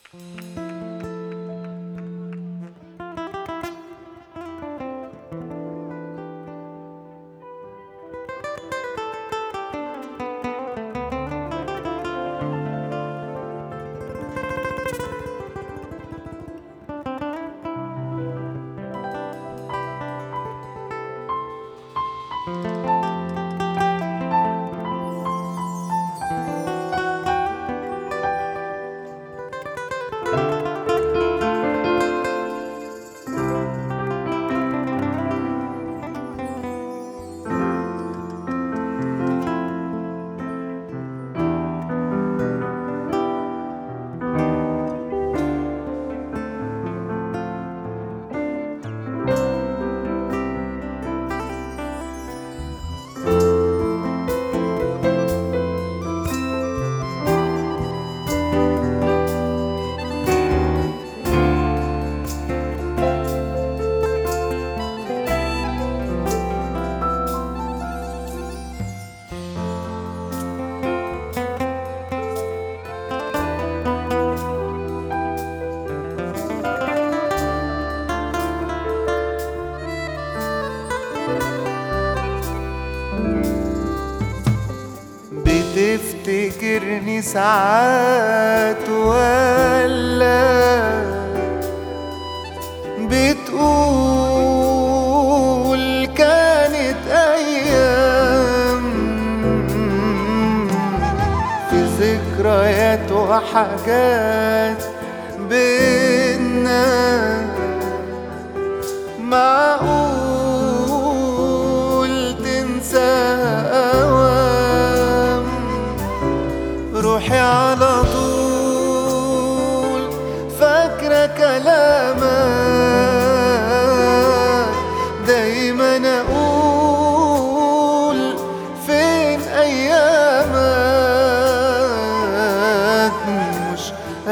بتفتكرني ساعات ولا بتقول كانت أيام في ذكريات وحاجات بينا معقول تنساها أوام روحي على طول فاكرة كلامك دايما أقول فين أيامك مش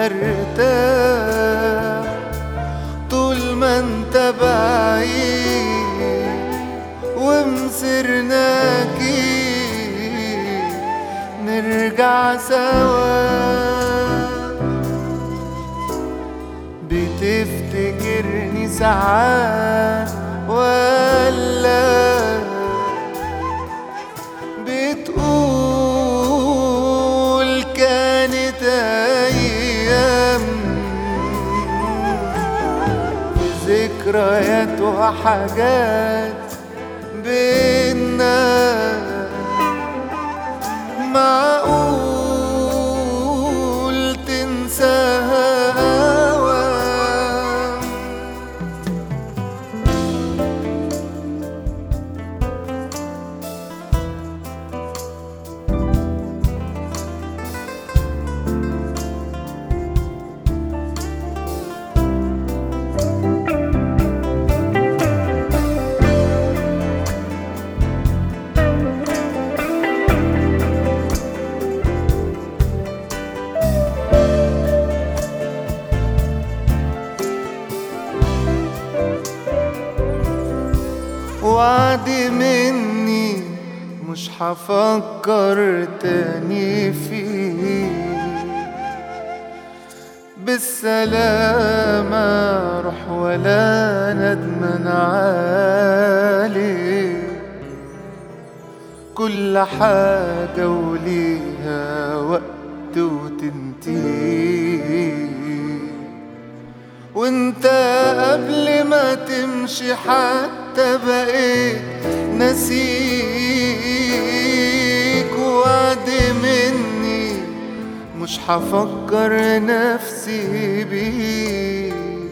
هرتاح طول ما انت بعيد ومسرناكي نرجع سوا بتفتكرني ساعات ولا بتقول كانت أيام ذكريات وحاجات بينا معقول تنساها أوام وعد مني مش هفكر تاني فيه بالسلامة روح ولا ندمن عليه كل حاجة وليها وقت وتنتهي وانت قبل ما تمشي حتى بقيت نسيك وعد مني مش هفكر نفسي بيك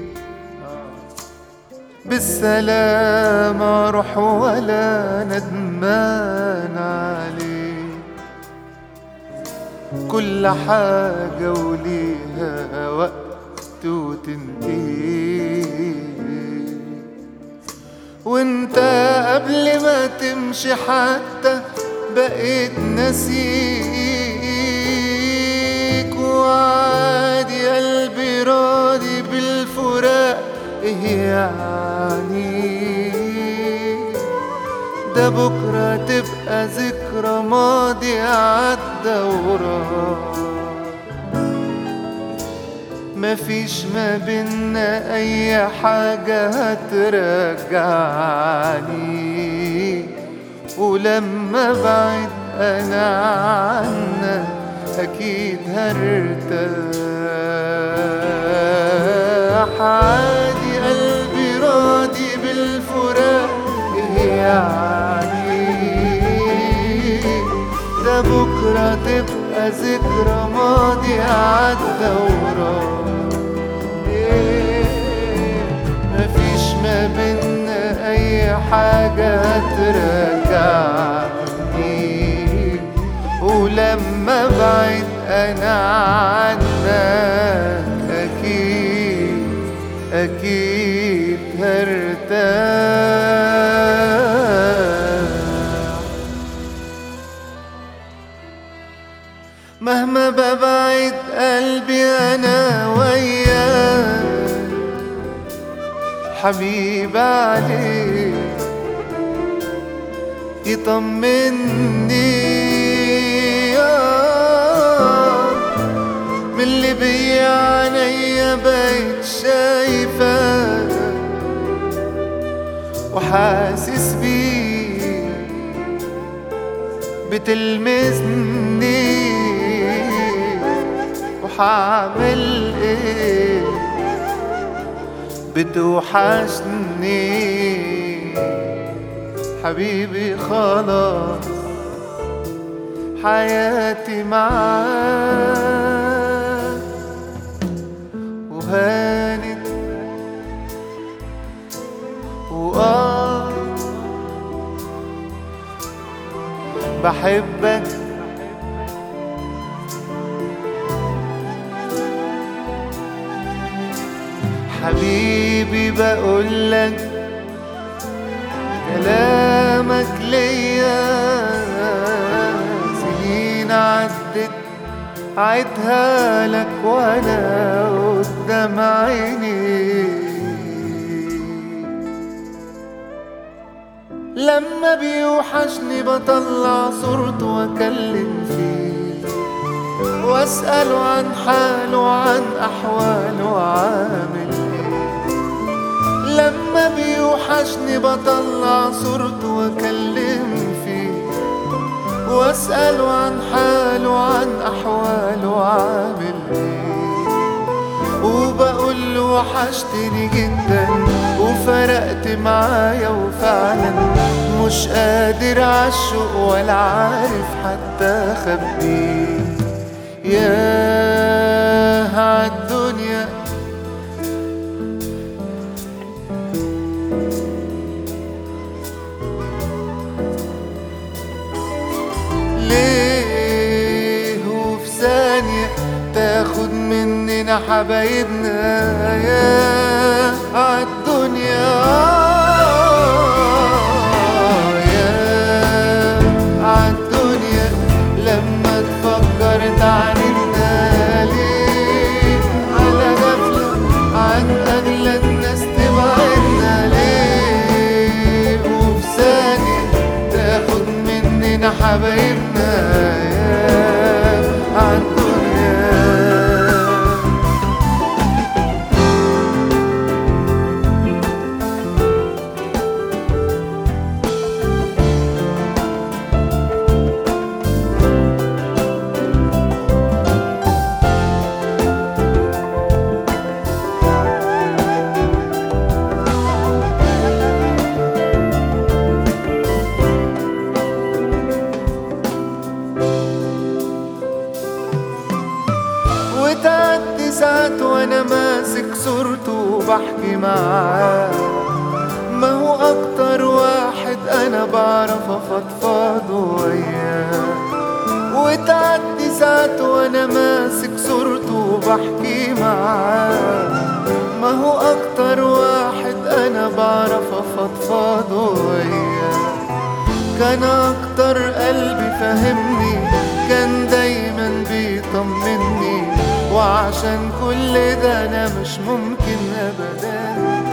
بالسلامة روح ولا ندمان عليك كل حاجة وليها وقت وتنتهي وانت قبل ما تمشي حتى بقيت نسيك وعادي قلبي راضي بالفراق ايه يعني ده بكرة تبقى ذكرى ماضي عدى وراك مفيش ما بينا اي حاجة هترجعني ولما بعد انا عنك اكيد هرتاح عادي قلبي راضي بالفراق إيه يعني ده بكرة تبقى ذكرى ماضي عدى وراح مفيش ما بينا أي حاجة ترجعني ولما بعد أنا عنك أكيد أكيد هرتاح مهما ببعد قلبي أنا وياك حبيب عليك يطمني آه، من اللي بيا عينيا بقيت شايفك وحاسس بيك بتلمسني وحعمل ايه بتوحشني حبيبي خلاص حياتي معاك وهانت وآه بحبك حبيبي بقولك كلامك ليا سنين عدت عيدها لك وانا قدام عيني لما بيوحشني بطلع صورته واكلم فيه واسأله عن حاله عن احواله عامل ايه لما بيوحشني بطلع صورته واكلم فيه واسأله عن حاله عن احواله عامل ايه وبقول له وحشتني جدا وفرقت معايا وفعلا مش قادر عالشوق ولا عارف حتى اخبيه ياه عالدنيا ليه وفي ثانية تاخد مننا حبايبنا يا عالدنيا يا عالدنيا لما تفكر تعاندنا ليه على غفلة عن أغلى الناس تبعدنا ليه وفي ثانية تاخد مننا حبايبنا يا عالدنيا وتعدي ساعات وانا ماسك صورته وبحكي معاه ما هو اكتر واحد انا بعرف افضفض وياه وتعدي ساعات وانا ماسك صورته وبحكي معاه ما هو اكتر واحد انا بعرف افضفض وياه كان اكتر قلبي فهمني كان دايما بيطمني وعشان كل ده انا مش ممكن ابدا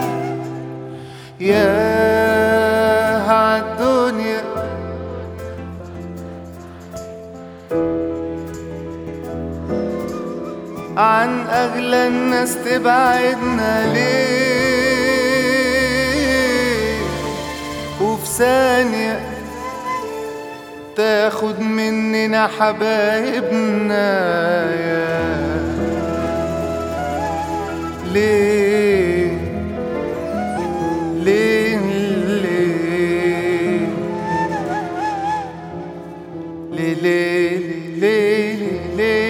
يا عالدنيا عن أغلى الناس تبعدنا ليه وفي ثانية تاخد مننا حبايبنا يا ليه ليه ليه ليه ليه ليه ليه